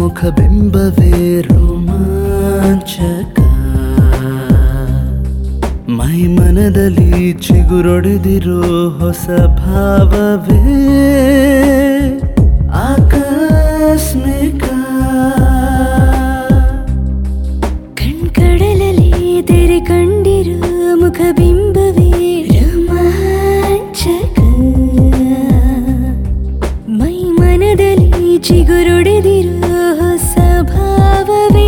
ಮುಖಬಿಂಬವೇ ರೋಮಾಂಚಕ ಮೈ ಮನದಲ್ಲಿ ಚಿಗುರೊಡೆದಿರೋ ಹೊಸ ಭಾವವೇ ಆಕಸ್ಮಿಕ ಕಣ್ಕಡಲಲ್ಲಿ ತೆರೆ ಕಂಡಿರೋ ಮುಖಬಿಂಬವೇ ರೋಮಾಂಚಕ ಮೈ ಮನದಲ್ಲಿ ಚಿಗುರೊಡೆದಿರೋ ಹೊಸ ಭಾವವೇ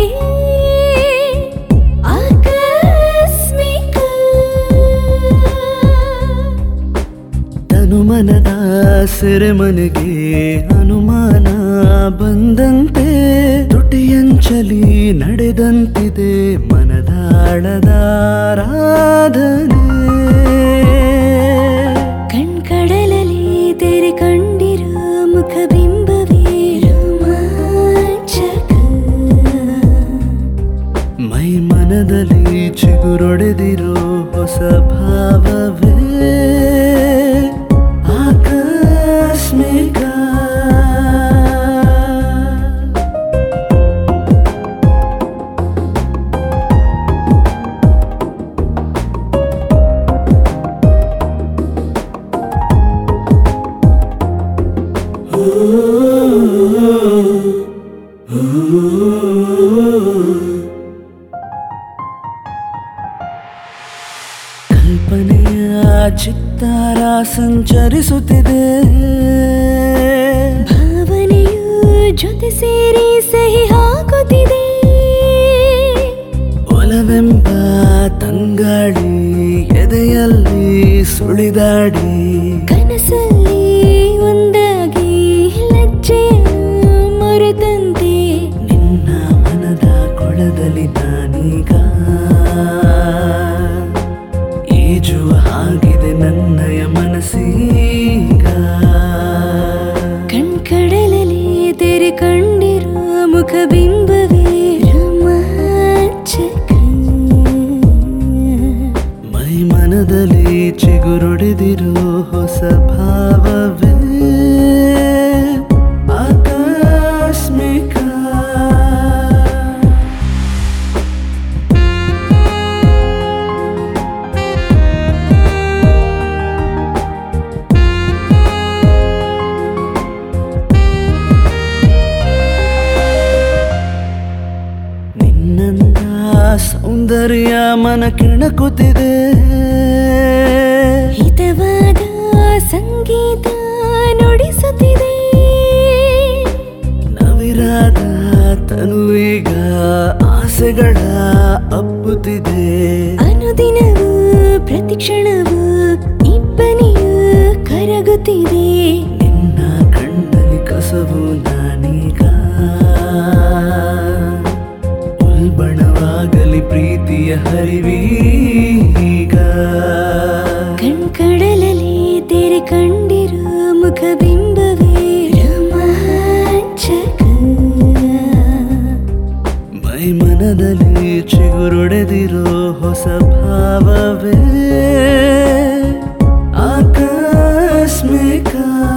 ಆಕಸ್ಮಿಕ ತನು ಮನದ ಸೆರೆಮನೆಗೆ ಅನುಮಾನ ಬಂದಂತೆ ತುಟಿಯಂಚಲಿ ನಡೆದಂತಿದೆ ಮನದಾಳದ ಆರಾಧನೆ ಕಣ್ಕಡಲಲ್ಲಿ ತೆರೆ ಕಂಡಿರೋ ಮುಖಬಿಂಬವೇ ರೋಮಾಂಚಕ ಮೈ ಮನದಲ್ಲಿ ಚಿಗುರೊಡೆದಿರೋ ಹೊಸ ಭಾವವೇ ಆಕಸ್ಮಿಕ ಕಲ್ಪನೆಯ ಚಿತ್ತಾರ ಸಂಚರಿಸುತ್ತಿದೆ ಭಾವನೆಯು ಜೊತೆ ಸೇರಿ ಸಹಿ ಹಾಕುತ್ತಿದೆ ಒಲವೆಂಬ ತಂಗಾಳಿ ಎದೆಯಲ್ಲಿ ಸುಳಿದಾಡಿ ಕನಸಲ್ಲಿ ಒಂದಾಗಿ ಲಜ್ಜೆಯ ಮರೆತಂತೆ ನಿನ್ನ ಮನದ ಕೊಳದಲ್ಲಿ ನಾನೀಗ ಈಜುವ ಹಾಗಿದೆ ನನ್ನಯ ಮನಸ್ಸೀಗ ಕಣ್ಕಡಲಲ್ಲಿ ತೆರೆ ಕಂಡಿರೋ ಮುಖಬಿಂಬವೇ ರೋಮಾಂಚಕ ಮೈ ಮನದಲ್ಲಿ ಚಿಗುರೊಡೆದಿರೋ ಹೊಸ ಭಾವವೇ ಆಕಸ್ಮಿಕ ನಿನ್ನಂದ ಸೌಂದರ್ಯ ಮನ ಕೆಣಕುತ್ತಿದೆ ಹಿತವಾದ ಸಂಗೀತ ನುಡಿಸುತ್ತಿದೆ ನವಿರಾದ ತನುವೀಗ ಆಸೆಗಳ ಅಪ್ಪುತ್ತಿದೆ ಅನುದಿನವೂ ಪ್ರತಿಕ್ಷಣವೂ ಇಬ್ಬನಿಯು ಕರಗುತ್ತಿದೆ ನಿನ್ನ ಕಣ್ಣಲ್ಲಿ ಕಸವು ನಾನೀಗ ಉಲ್ಬಣವಾಗಲಿ ಪ್ರೀತಿಯ ಹರಿವೀಗ ಕಣ್ಕಡಲಲ್ಲಿ ತೆರೆ ಕಂಡಿರೋ ಮುಖಬಿಂಬವೇ ರೋಮಾಂಚಕ ಮೈ ಮನದಲ್ಲಿ ಚಿಗುರೊಡೆದಿರೋ ಹೊಸ ಭಾವವೇ ಆಕಸ್ಮಿಕ